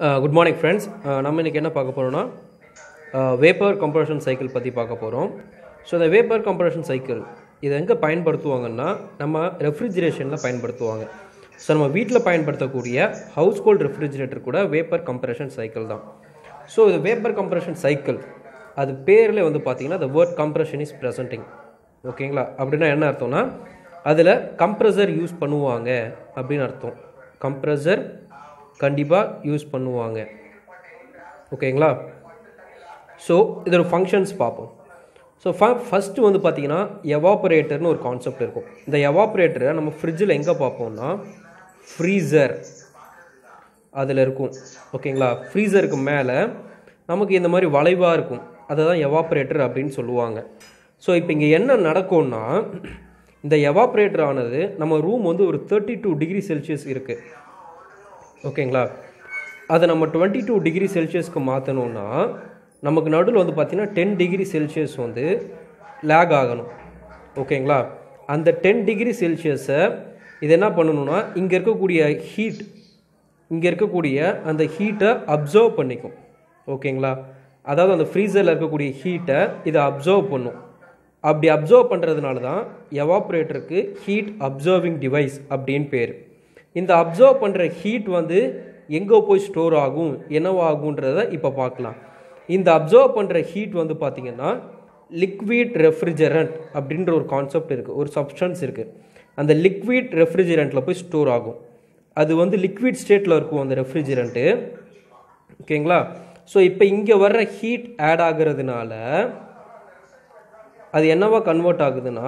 good morning friends நம்ம இன்றைக்கி என்ன பார்க்க போகிறோம்னா வேப்பர் கம்ப்ரஷன் சைக்கிள் பற்றி பார்க்க போகிறோம் ஸோ இந்த வேப்பர் கம்ப்ரஷன் சைக்கிள் இதை எங்கே பயன்படுத்துவாங்கன்னா நம்ம ரெஃப்ரிஜிரேஷனில் பயன்படுத்துவாங்க ஸோ நம்ம வீட்டில் பயன்படுத்தக்கூடிய ஹவுஸ் ஹோல்ட் ரெஃப்ரிஜிரேட்டர் கூட வேப்பர் கம்ப்ரஷன் சைக்கிள் தான் ஸோ இது வேப்பர் கம்ப்ரஷன் சைக்கிள் அது பேரில் வந்து பார்த்தீங்கன்னா the word compression is presenting ஓகேங்களா அப்படின்னா என்ன அர்த்தம்னா அதில் கம்ப்ரஸர் யூஸ் பண்ணுவாங்க அப்படின்னு அர்த்தம் கம்ப்ரஸர் கண்டிப்பாக யூஸ் பண்ணுவாங்க ஓகேங்களா ஸோ இதோட ஃபங்க்ஷன்ஸ் பார்ப்போம் ஸோ ஃப ஃபஸ்ட்டு வந்து பார்த்தீங்கன்னா எவாபரேட்டர்னு ஒரு கான்செப்ட் இருக்கும் இந்த எவாபரேட்டரை நம்ம ஃப்ரிட்ஜில் எங்கே பார்ப்போம்னா ஃப்ரீசர் அதில் இருக்கும் ஓகேங்களா ஃப்ரீசருக்கு மேலே நமக்கு இந்த மாதிரி வளைவாக இருக்கும் அதை தான் எவாப்ரேட்டர் அப்படின்னு சொல்லுவாங்க ஸோ இப்போ இங்கே என்ன நடக்கும்னா இந்த எவாப்ரேட்டர் ஆனது நம்ம ரூம் வந்து ஒரு தேர்ட்டி டூ டிகிரி செல்சியஸ் இருக்குது ஓகேங்களா அதை நம்ம டுவெண்ட்டி டூ டிகிரி செல்சியஸ்க்கு மாற்றணும்னா நமக்கு நடுவில் வந்து பார்த்திங்கன்னா டென் டிகிரி செல்சியஸ் வந்து லேக் ஆகணும் ஓகேங்களா அந்த டென் டிகிரி செல்சியஸை இது என்ன பண்ணணும்னா இங்கே இருக்கக்கூடிய ஹீட் இங்கே இருக்கக்கூடிய அந்த ஹீட்டை அப்சர்வ் பண்ணிக்கும் ஓகேங்களா அதாவது அந்த ஃப்ரீசரில் இருக்கக்கூடிய ஹீட்டை இதை அப்சர்வ் பண்ணும் அப்படி அப்சர்வ் பண்ணுறதுனால தான் எவாப்ரேட்டருக்கு ஹீட் அப்சர்விங் டிவைஸ் அப்படின்னு பேர் இந்த அப்சர்வ் பண்ணுற ஹீட் வந்து எங்கே போய் ஸ்டோர் ஆகும் என்னவாகுன்றத இப்போ பார்க்கலாம் இந்த அப்சர்வ் பண்ணுற ஹீட் வந்து பார்த்திங்கன்னா லிக்விட் ரெஃப்ரிஜரண்ட் அப்படின்ற ஒரு கான்செப்ட் இருக்குது ஒரு சப்ஸ்டன்ஸ் இருக்குது அந்த லிக்விட் ரெஃப்ரிஜரண்ட்டில் போய் ஸ்டோர் ஆகும் அது வந்து லிக்விட் ஸ்டேட்டில் இருக்கும் அந்த ரெஃப்ரிஜரண்ட்டு ஓகேங்களா ஸோ இப்போ இங்கே வர்ற ஹீட் ஆட் ஆகிறதுனால அது என்னவா கன்வெர்ட் ஆகுதுன்னா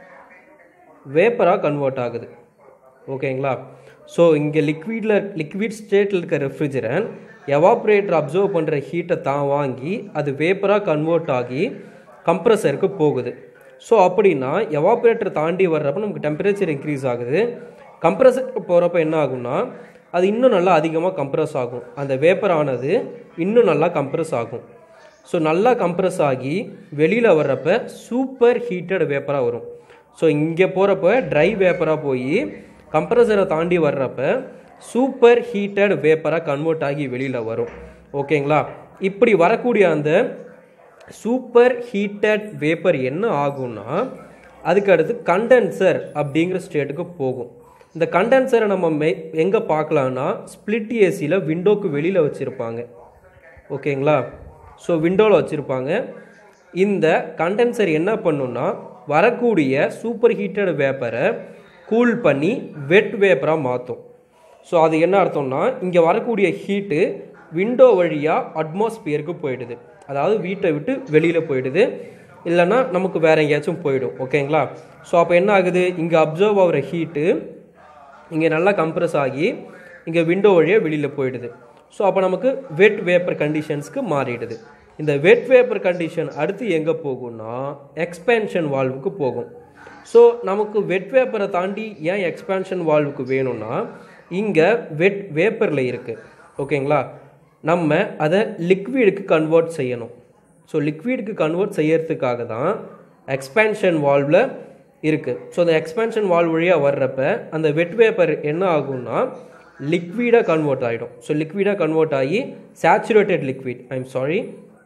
வேப்பராக கன்வெர்ட் ஆகுது ஓகேங்களா ஸோ இங்கே லிக்விடில் லிக்விட் ஸ்டேட்டில் இருக்க ரெஃப்ரிஜரண்ட் எவாப்ரேட்டர் அப்சர்வ் பண்ணுற ஹீட்டை தான் வாங்கி அது வேப்பராக கன்வெர்ட் ஆகி கம்ப்ரஸருக்கு போகுது ஸோ அப்படின்னா எவாப்ரேட்டர் தாண்டி வர்றப்ப நமக்கு டெம்பரேச்சர் இன்க்ரீஸ் ஆகுது கம்ப்ரஸருக்கு போகிறப்ப என்ன ஆகும்னா அது இன்னும் நல்லா அதிகமாக கம்ப்ரஸ் ஆகும் அந்த வேப்பர் ஆனது இன்னும் நல்லா கம்ப்ரஸ் ஆகும் ஸோ நல்லா கம்ப்ரஸ் ஆகி வெளியில் வர்றப்ப சூப்பர் ஹீட்டட் வேப்பராக வரும் ஸோ இங்கே போகிறப்ப ட்ரை வேப்பராக போய் கம்ப்ரஸரை தாண்டி வர்றப்ப சூப்பர் ஹீட்டட் வேப்பராக கன்வெர்ட் ஆகி வெளியில் வரும் ஓகேங்களா இப்படி வரக்கூடிய அந்த சூப்பர் ஹீட்டட் வேப்பர் என்ன ஆகும்னா அதுக்கு அடுத்து கண்டென்சர் அப்படிங்கிற ஸ்டேட்டுக்கு போகும் இந்த கண்டென்சரை நம்ம மெ எங்கே பார்க்கலான்னா ஸ்பிளிட் ஏசியில் விண்டோக்கு வெளியில் வச்சுருப்பாங்க ஓகேங்களா ஸோ விண்டோவில் வச்சுருப்பாங்க இந்த கண்டென்சர் என்ன பண்ணுன்னா வரக்கூடிய சூப்பர் ஹீட்டட் வேப்பரை கூல் பண்ணி வெட் வேப்பராக மாற்றும் ஸோ அது என்ன அர்த்தம்னா இங்கே வரக்கூடிய ஹீட்டு விண்டோ வழியாக அட்மாஸ்பியருக்கு போயிடுது அதாவது வீட்டை விட்டு வெளியில் போயிடுது இல்லைன்னா நமக்கு வேறு எங்கேயாச்சும் போயிடும் ஓகேங்களா ஸோ அப்போ என்ன ஆகுது இங்கே அப்சர்வ் ஆகிற ஹீட்டு இங்கே நல்லா கம்ப்ரஸ் ஆகி இங்கே விண்டோ வழியாக வெளியில் போயிடுது ஸோ அப்போ நமக்கு வெட் வேப்பர் கண்டிஷன்ஸ்க்கு மாறிடுது இந்த வெட் வேப்பர் கண்டிஷன் அடுத்து எங்கே போகும்னா எக்ஸ்பேன்ஷன் வால்வுக்கு போகும் ஸோ நமக்கு வெட் வேப்பரை தாண்டி ஏன் எக்ஸ்பேன்ஷன் வால்வுக்கு வேணும்னா இங்கே வெட் வேப்பரில் இருக்குது ஓகேங்களா நம்ம அதை லிக்விடுக்கு கன்வெர்ட் செய்யணும் ஸோ லிக்விடுக்கு கன்வெர்ட் செய்யறதுக்காக தான் எக்ஸ்பேன்ஷன் வால்வில் இருக்குது ஸோ அந்த எக்ஸ்பேன்ஷன் வால்வ் வழியாக வர்றப்ப அந்த வெட் வேப்பர் என்ன ஆகும்னா லிக்விடாக கன்வெர்ட் ஆகிடும் ஸோ லிக்விடாக கன்வெர்ட் ஆகி saturated liquid I am sorry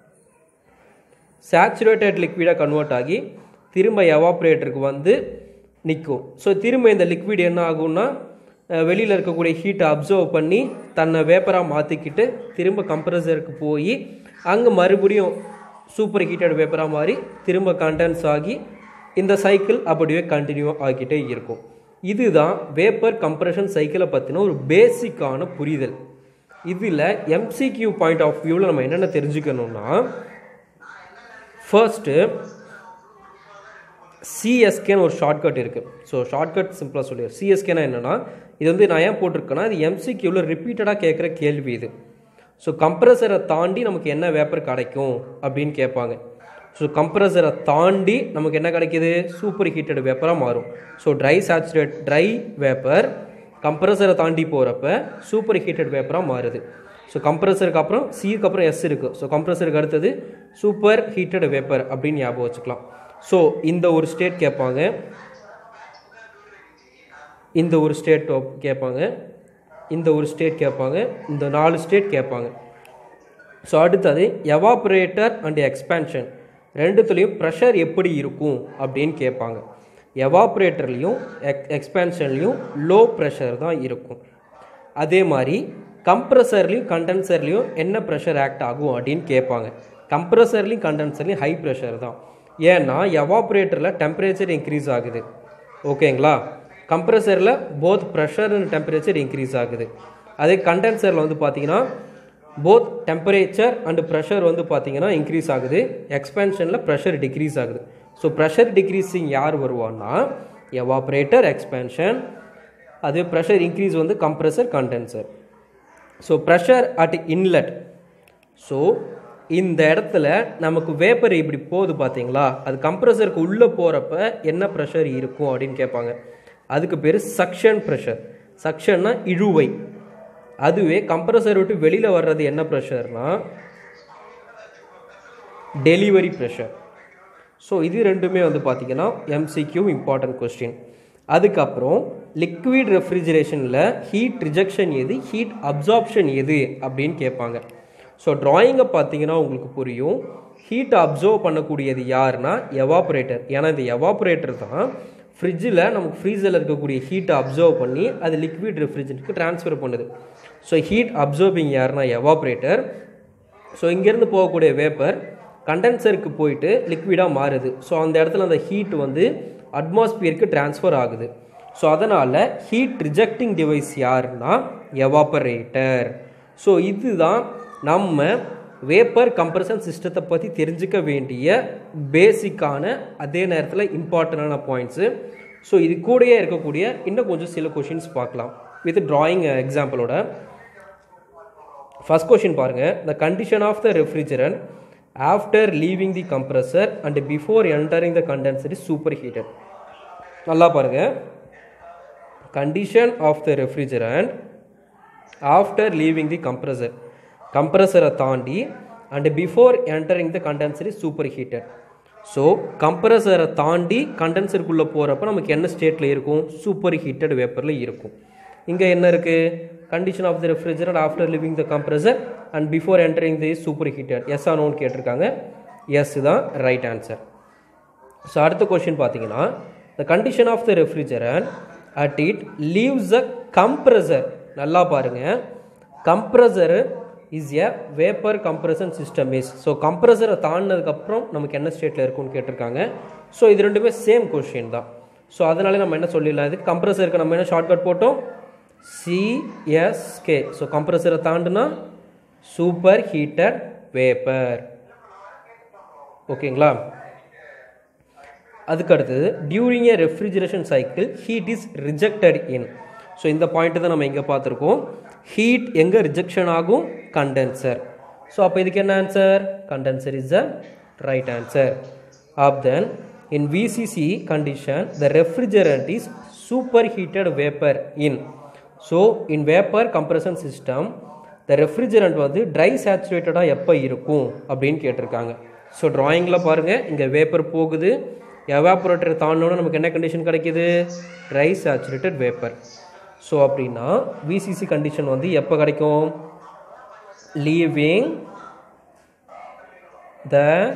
saturated லிக்விடாக கன்வெர்ட் ஆகி திரும்ப எவாப்ரேட்டருக்கு வந்து நிற்கும் ஸோ திரும்ப இந்த லிக்விட் என்ன ஆகும்னா வெளியில் இருக்கக்கூடிய ஹீட்டை அப்சர்வ் பண்ணி தன்னை வேப்பராக மாற்றிக்கிட்டு திரும்ப கம்ப்ரஸருக்கு போய் அங்கே மறுபடியும் சூப்பர் ஹீட்டட் வேப்பராக மாறி திரும்ப கண்டென்ஸ் ஆகி இந்த சைக்கிள் அப்படியே கண்டினியூ ஆகிக்கிட்டே இருக்கும் இதுதான் வேப்பர் கம்ப்ரெஷன் சைக்கிளை பற்றின ஒரு பேசிக்கான புரிதல் இதில் எம்சிக்யூ பாயிண்ட் ஆஃப் வியூவில் நம்ம என்னென்ன தெரிஞ்சுக்கணும்னா ஃபர்ஸ்ட்டு சிஎஸ்கேன்னு ஒரு ஷார்ட்கட் இருக்குது ஸோ ஷார்ட்கட் சிம்பிளாக சொல்லிடுறேன் சிஎஸ்கேனா என்னென்னா இது வந்து நான் ஏன் போட்டிருக்கேன்னா இது எம்சிக்யூவில் ரிப்பீட்டடாக கேட்குற கேள்வி இது ஸோ கம்ப்ரஸரை தாண்டி நமக்கு என்ன வேப்பர் கிடைக்கும் அப்படின்னு கேட்பாங்க ஸோ கம்ப்ரஸரை தாண்டி நமக்கு என்ன கிடைக்கிது சூப்பர் ஹீட்டட் வேப்பராக மாறும் so dry saturate dry vapour கம்ப்ரஸரை தாண்டி போகிறப்ப சூப்பர் ஹீட்டட் வேப்பராக மாறுது ஸோ கம்ப்ரஸருக்கு அப்புறம் சிக்கு அப்புறம் எஸ் இருக்குது ஸோ கம்ப்ரஸருக்கு அடுத்தது சூப்பர் ஹீட்டட் வேப்பர் அப்படின்னு ஞாபகம் வச்சுக்கலாம் ஸோ இந்த ஒரு ஸ்டேட் கேட்பாங்க இந்த ஒரு ஸ்டேட் கேட்பாங்க இந்த ஒரு ஸ்டேட் கேட்பாங்க இந்த நாலு ஸ்டேட் கேட்பாங்க ஸோ அடுத்தது எவாப்ரேட்டர் அண்ட் எக்ஸ்பேன்ஷன் ரெண்டுத்துலேயும் ப்ரெஷர் எப்படி இருக்கும் அப்படின்னு கேட்பாங்க எவாப்ரேட்டர்லேயும் எக் எக்ஸ்பேன்ஷன்லேயும் லோ ப்ரெஷர் தான் இருக்கும் அதே மாதிரி கம்ப்ரஸர்லேயும் கண்டென்சர்லேயும் என்ன ப்ரெஷர் ஆக்ட் ஆகும் அப்படின்னு கேட்பாங்க கம்ப்ரஸர்லேயும் கண்டென்சர்லேயும் ஹை ப்ரெஷர் தான் ஏன்னா எவாப்ரேட்டரில் டெம்பரேச்சர் இன்க்ரீஸ் ஆகுது ஓகேங்களா கம்ப்ரஸரில் both pressure and temperature increase ஆகுது அதே கண்டென்சரில் வந்து பார்த்தீங்கன்னா போத் டெம்பரேச்சர் அண்ட் ப்ரெஷர் வந்து பார்த்தீங்கன்னா இன்க்ரீஸ் ஆகுது எக்ஸ்பேன்ஷனில் ப்ரெஷர் டிக்ரீஸ் ஆகுது ஸோ ப்ரெஷர் டிக்ரீஸிங் யார் வருவான்னா எவாப்ரேட்டர் எக்ஸ்பேன்ஷன் அதே ப்ரெஷர் இன்க்ரீஸ் வந்து compressor condenser so pressure at inlet so இந்த இடத்துல நமக்கு வேப்பர் இப்படி போகுது பார்த்தீங்களா அது கம்ப்ரஸருக்கு உள்ளே போகிறப்ப என்ன ப்ரெஷர் இருக்கும் அப்படின்னு கேட்பாங்க அதுக்கு பேர் சக்ஷன் ப்ரெஷர் சக்ஷன்னா இழுவை அதுவே கம்ப்ரஸர் விட்டு வெளியில் வர்றது என்ன ப்ரெஷர்னா டெலிவரி ப்ரெஷர் ஸோ இது ரெண்டுமே வந்து பார்த்தீங்கன்னா எம்சிக்யூ இம்பார்ட்டன்ட் கொஸ்டின் அதுக்கப்புறம் லிக்விட் ரெஃப்ரிஜரேஷனில் ஹீட் ரிஜெக்ஷன் எது ஹீட் அப்சார்ப்ஷன் எது அப்படின்னு கேட்பாங்க ஸோ ட்ராயிங்கை பார்த்தீங்கன்னா உங்களுக்கு புரியும் ஹீட் அப்சர்வ் பண்ணக்கூடியது யாருன்னா எவாப்ரேட்டர் ஏன்னா இந்த எவாப்ரேட்டர் தான் ஃப்ரிட்ஜில் நமக்கு ஃப்ரீசரில் இருக்கக்கூடிய ஹீட்டை அப்சர்வ் பண்ணி அது லிக்விட் ரெஃப்ரிஜரேட்டருக்கு ட்ரான்ஸ்ஃபர் பண்ணுது ஸோ ஹீட் அப்சர்விங் யாருன்னா எவாப்ரேட்டர் ஸோ இங்கேருந்து போகக்கூடிய வேப்பர் கண்டென்சருக்கு போயிட்டு லிக்விடாக மாறுது ஸோ அந்த இடத்துல அந்த ஹீட் வந்து அட்மாஸ்பியருக்கு ட்ரான்ஸ்ஃபர் ஆகுது ஸோ அதனால் ஹீட் ரிஜெக்டிங் டிவைஸ் யாருன்னா எவாப்பரேட்டர் ஸோ இதுதான் நம்ம வேப்பர் கம்ப்ரஷன் சிஸ்டத்தை பற்றி தெரிஞ்சுக்க வேண்டிய பேசிக்கான அதே நேரத்தில் இம்பார்ட்டண்டான பாயிண்ட்ஸு ஸோ இது கூடயே இருக்கக்கூடிய இன்னும் கொஞ்சம் சில கொஷின்ஸ் பார்க்கலாம் வித் drawing எக்ஸாம்பிளோட ஃபர்ஸ்ட் கொஷின் பாருங்க the condition of the refrigerant after leaving the compressor and before entering the condenser is superheated நல்லா பாருங்க condition of the refrigerant after leaving the compressor கம்ப்ரஸரை தாண்டி and before entering the condenser is superheated so கம்ப்ரஸரை தாண்டி கண்டென்சருக்குள்ளே போகிறப்ப நமக்கு என்ன ஸ்டேட்டில் இருக்கும் சூப்பர் ஹீட்டட் வேப்பரில் இருக்கும் இங்கே என்ன இருக்குது condition of the refrigerant after leaving the compressor and before entering the superheated yes ஆனோன்னு கேட்டிருக்காங்க எஸ் தான் ரைட் ஆன்சர் ஸோ அடுத்த கொஷின் பார்த்தீங்கன்னா the condition of the refrigerant at it leaves a compressor நல்லா பாருங்க compressor is a vapour compression system is so கம்ப்ரஸரை தாண்டினதுக்கப்புறம் நமக்கு என்ன ஸ்டேட்டில் இருக்கும்னு கேட்டிருக்காங்க ஸோ இது ரெண்டுமே சேம் கொஷின் தான் ஸோ அதனால நம்ம என்ன சொல்லிடலாம் இது கம்ப்ரஸருக்கு நம்ம என்ன ஷார்ட்கட் போட்டோம் சிஎஸ்கே ஸோ கம்ப்ரஸரை தாண்டுனா சூப்பர் ஹீட்டட் வேப்பர் ஓகேங்களா அதுக்கு அடுத்தது during a refrigeration cycle heat is rejected in so இந்த பாயிண்ட் தான் நம்ம இங்கே பார்த்துருக்கோம் ஹீட் எங்கே ரிஜெக்ஷன் ஆகும் கண்டென்சர் ஸோ அப்போ இதுக்கு என்ன answer condenser is a right answer up then in VCC condition the refrigerant is superheated vapour in so in vapour compression system the refrigerant வந்து ட்ரை சேச்சுரேட்டடாக எப்போ இருக்கும் அப்படின்னு கேட்டிருக்காங்க ஸோ ட்ராயிங்கில் பாருங்கள் இங்கே வேப்பர் போகுது எவாப்ரேட்டர் தாண்டோன்னு நமக்கு என்ன கண்டிஷன் கிடைக்குது ட்ரை சேச்சுரேட்டட் வேப்பர் ஸோ அப்படின்னா விசிசி கண்டிஷன் வந்து எப்போ கிடைக்கும் லீவிங் த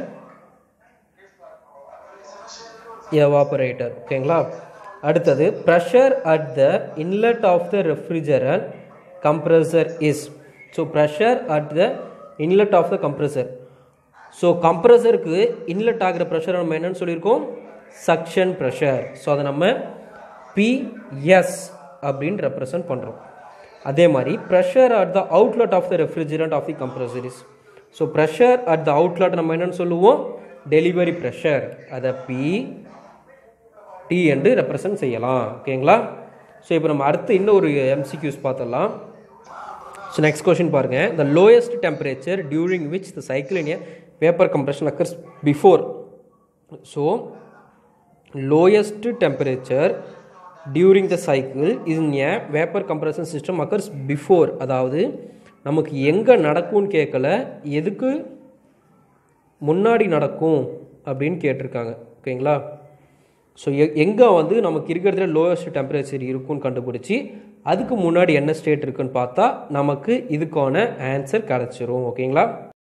எவாபரேட்டர் ஓகேங்களா அடுத்தது pressure at the inlet of the refrigerant compressor is so pressure at the inlet of the compressor so கம்ப்ரஸருக்கு இன்லெட் ஆகிற ப்ரெஷர் நம்ம என்னன்னு சொல்லியிருக்கோம் சக்ஷன் ப்ரெஷர் ஸோ அதை நம்ம பிஎஸ் அப்படின்னு ரெப்ரசன்ட் பண்ணுறோம் அதே மாதிரி pressure at the outlet of the refrigerant of the compressor is so pressure at the outlet நம்ம என்னன்னு சொல்லுவோம் டெலிவரி ப்ரெஷர் அதை பி டி என்று ரெப்ரசன்ட் செய்யலாம் ஓகேங்களா ஸோ இப்போ நம்ம அடுத்து இன்னும் ஒரு எம்சிக்யூஸ் பார்த்துடலாம் ஸோ நெக்ஸ்ட் கொஷின் பாருங்க the lowest temperature during which the cycle in a vapour compression occurs before so lowest temperature during the cycle in a vapour compression system occurs before அதாவது நமக்கு எங்கே நடக்கும்னு கேட்கல எதுக்கு முன்னாடி நடக்கும் அப்படின்னு கேட்டிருக்காங்க ஓகேங்களா ஸோ எ எங்கே வந்து நமக்கு இருக்கிறதுல லோயஸ்ட் டெம்பரேச்சர் இருக்கும்னு கண்டுபிடிச்சி அதுக்கு முன்னாடி என்ன ஸ்டேட் இருக்குன்னு பார்த்தா நமக்கு இதுக்கான ஆன்சர் கிடச்சிரும் ஓகேங்களா